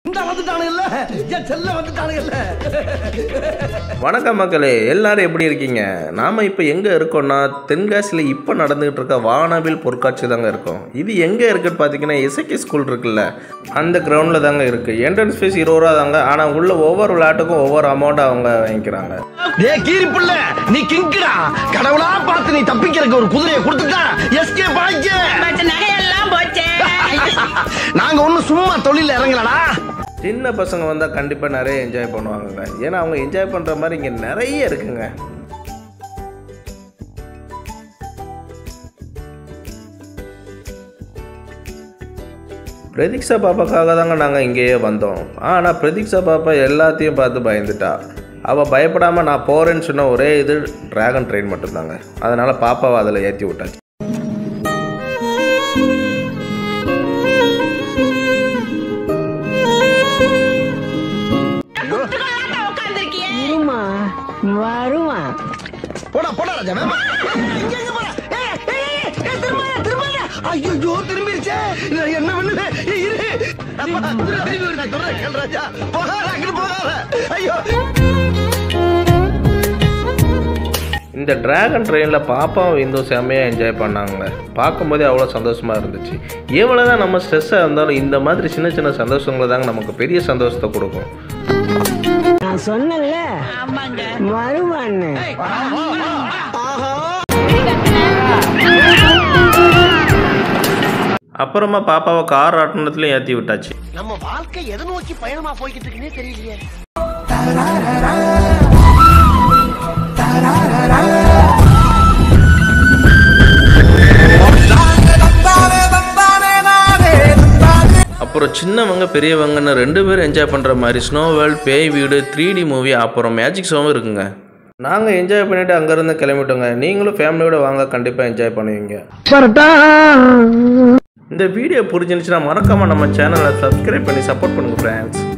இந்த வந்துட்டானுங்கல்ல என் செல்ல வந்துட்டானுங்கல்ல வணக்கம் மக்களே எல்லாரும் எப்படி இருக்கீங்க நாம் இப்போ எங்கே இருக்கோம்னா தென்காசியில் இப்போ நடந்துகிட்டு இருக்க வானவில் பொருட்காட்சி தாங்க இருக்கோம் இது எங்கே இருக்குன்னு பார்த்தீங்கன்னா இசைக்கு ஸ்கூல் இருக்குல்ல அந்த கிரவுண்டில் தாங்க இருக்குது என்ட்ரன்ஸ் ஃபீஸ் இருபது ரூபா தாங்க ஆனால் உள்ள ஒவ்வொரு விளையாட்டுக்கும் ஒவ்வொரு அமௌண்ட் அவங்க வாங்கிக்கிறாங்க ஏ கீரி புள்ள நீ கிங்குடா கடவுளா பார்த்து நீ தப்பிக்கிறதுக்கு ஒரு குதிரையை கொடுத்துட்டா எஸ்கே பாய்க்க பட் நகையெல்லாம் போச்சே நாங்க ஒண்ணும் சும்மா தொழில இறங்கலடா சின்ன பசங்க வந்தால் கண்டிப்பாக நிறைய என்ஜாய் பண்ணுவாங்கங்க ஏன்னா அவங்க என்ஜாய் பண்ணுற மாதிரி இங்கே நிறைய இருக்குங்க பிரதீக்ஷா பாப்பாக்காக தாங்க நாங்கள் இங்கேயே வந்தோம் ஆனால் பிரதீக்ஷா பாப்பா எல்லாத்தையும் பார்த்து பயந்துட்டா அவள் பயப்படாமல் நான் போகிறேன்னு சொன்ன ஒரே இது டிராகன் ட்ரெயின் மட்டும்தாங்க அதனால் பாப்பாவை அதில் ஏற்றி விட்டாச்சு உட்காந்துருக்கியே வருமா வருமா போடா போடா ராஜா வேமா இங்க எங்க போற ஏய், ஏய், ஏய், ஏய், திரும்பாத, திரும்பாத. ஐயையோ, திரும்பிருச்சே. நான் என்ன பண்ணுவேன்? ஏய், இரு. அப்பா, குதிரை திரும்பி வருது. நான் சொல்றேன் கேளு ராஜா. போகாத, அங்கிட்டு போகாத. ஐயோ. இந்த டிராகன் ட்ரெயினில் பாப்பாவும் இந்தும் செம்மையாக என்ஜாய் பண்ணாங்க பார்க்கும்போதே அவ்வளோ சந்தோஷமாக இருந்துச்சு எவ்வளோ தான் நம்ம ஸ்ட்ரெஸ்ஸாக இருந்தாலும் இந்த மாதிரி சின்ன சின்ன சந்தோஷங்களை தாங்க நமக்கு பெரிய சந்தோஷத்தை கொடுக்கும் நான் சொன்னேன்ல ஆமாங்க வருவான்னு அப்புறமா பாப்பாவை கார் ஆட்டணத்துலையும் ஏற்றி விட்டாச்சு நம்ம வாழ்க்கை எதை நோக்கி பயணமா போய்கிட்டு இருக்குன்னே தெரியலையே அப்புறம் சின்னவங்க பெரியவங்கன்னு ரெண்டு பேரும் என்ஜாய் பண்ணுற மாதிரி ஸ்னோ வேர்ல்ட் பேய் வீடு த்ரீ டி மூவி அப்புறம் மேஜிக் ஷோவும் இருக்குங்க நாங்கள் என்ஜாய் பண்ணிவிட்டு அங்கேருந்து கிளம்பிட்டோங்க நீங்களும் ஃபேமிலியோட வாங்க கண்டிப்பாக என்ஜாய் பண்ணுவீங்க இந்த வீடியோ புரிஞ்சிருந்துச்சுன்னா மறக்காமல் நம்ம சேனலை சப்ஸ்கிரைப் பண்ணி சப்போர்ட் பண்ணுங்கள் ஃப்ரெண்ட்ஸ்